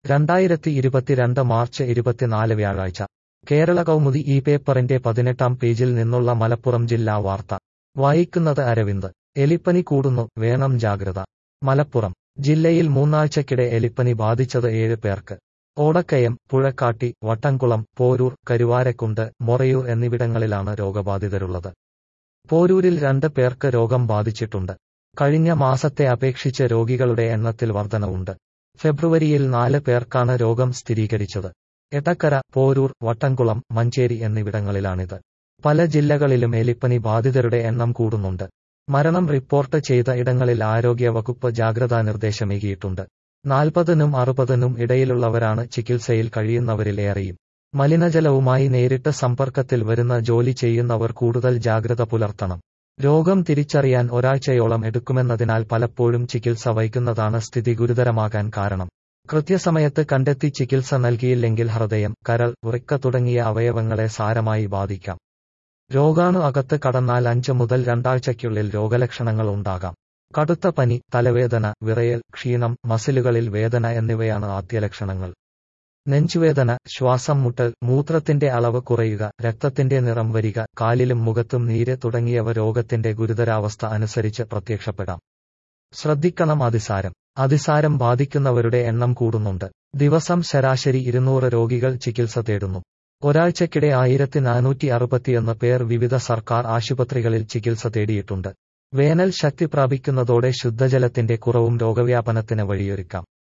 രണ്ടായിരത്തി ഇരുപത്തിരണ്ട് മാർച്ച് ഇരുപത്തിനാല് വ്യാഴാഴ്ച കേരള കൗമുദി ഈ പേപ്പറിന്റെ പതിനെട്ടാം പേജിൽ നിന്നുള്ള മലപ്പുറം ജില്ലാ വാർത്ത വായിക്കുന്നത് അരവിന്ദ് എലിപ്പനി കൂടുന്നു വേണം ജാഗ്രത മലപ്പുറം ജില്ലയിൽ മൂന്നാഴ്ചക്കിടെ എലിപ്പനി ബാധിച്ചത് ഏഴ് പേർക്ക് ഓടക്കയം പുഴക്കാട്ടി വട്ടംകുളം പോരൂർ കരുവാരക്കുണ്ട് മൊറയൂർ എന്നിവിടങ്ങളിലാണ് രോഗബാധിതരുള്ളത് പോരൂരിൽ രണ്ട് പേർക്ക് രോഗം ബാധിച്ചിട്ടുണ്ട് കഴിഞ്ഞ മാസത്തെ അപേക്ഷിച്ച് രോഗികളുടെ എണ്ണത്തിൽ വർധനവുണ്ട് ഫെബ്രുവരിയിൽ നാല് പേർക്കാണ് രോഗം സ്ഥിരീകരിച്ചത് എടക്കര പോരൂർ വട്ടംകുളം മഞ്ചേരി എന്നിവിടങ്ങളിലാണിത് പല ജില്ലകളിലും എലിപ്പനി ബാധിതരുടെ എണ്ണം കൂടുന്നുണ്ട് മരണം റിപ്പോർട്ട് ചെയ്ത ഇടങ്ങളിൽ ആരോഗ്യവകുപ്പ് ജാഗ്രതാ നിർദ്ദേശമേകിയിട്ടുണ്ട് നാൽപ്പതിനും അറുപതിനും ഇടയിലുള്ളവരാണ് ചികിത്സയിൽ കഴിയുന്നവരിൽ ഏറെയും മലിനജലവുമായി നേരിട്ട് സമ്പർക്കത്തിൽ വരുന്ന ജോലി ചെയ്യുന്നവർ കൂടുതൽ ജാഗ്രത പുലർത്തണം രോഗം തിരിച്ചറിയാൻ ഒരാഴ്ചയോളം എടുക്കുമെന്നതിനാൽ പലപ്പോഴും ചികിത്സ വൈകുന്നതാണ് സ്ഥിതി ഗുരുതരമാകാൻ കാരണം കൃത്യസമയത്ത് കണ്ടെത്തി ചികിത്സ നൽകിയില്ലെങ്കിൽ ഹൃദയം കരൾ ഉറക്ക തുടങ്ങിയ അവയവങ്ങളെ സാരമായി ബാധിക്കാം രോഗാണു അകത്ത് കടന്നാൽ അഞ്ച് മുതൽ രണ്ടാഴ്ചയ്ക്കുള്ളിൽ രോഗലക്ഷണങ്ങൾ ഉണ്ടാകാം കടുത്ത പനി തലവേദന വിറയൽ ക്ഷീണം മസിലുകളിൽ വേദന എന്നിവയാണ് ആദ്യ ലക്ഷണങ്ങൾ നെഞ്ചുവേദന ശ്വാസം മുട്ടൽ മൂത്രത്തിന്റെ അളവ് കുറയുക രക്തത്തിന്റെ നിറം വരിക കാലിലും മുഖത്തും നീര് തുടങ്ങിയവ രോഗത്തിന്റെ ഗുരുതരാവസ്ഥ അനുസരിച്ച് പ്രത്യക്ഷപ്പെടാം ശ്രദ്ധിക്കണം അതിസാരം അതിസാരം ബാധിക്കുന്നവരുടെ എണ്ണം കൂടുന്നുണ്ട് ദിവസം ശരാശരി ഇരുന്നൂറ് രോഗികൾ ചികിത്സ തേടുന്നു ഒരാഴ്ചക്കിടെ ആയിരത്തി നാനൂറ്റി അറുപത്തിയൊന്ന് പേർ വിവിധ സർക്കാർ ആശുപത്രികളിൽ ചികിത്സ തേടിയിട്ടുണ്ട് വേനൽ ശക്തി പ്രാപിക്കുന്നതോടെ ശുദ്ധജലത്തിന്റെ കുറവും രോഗവ്യാപനത്തിന് വഴിയൊരുക്കാം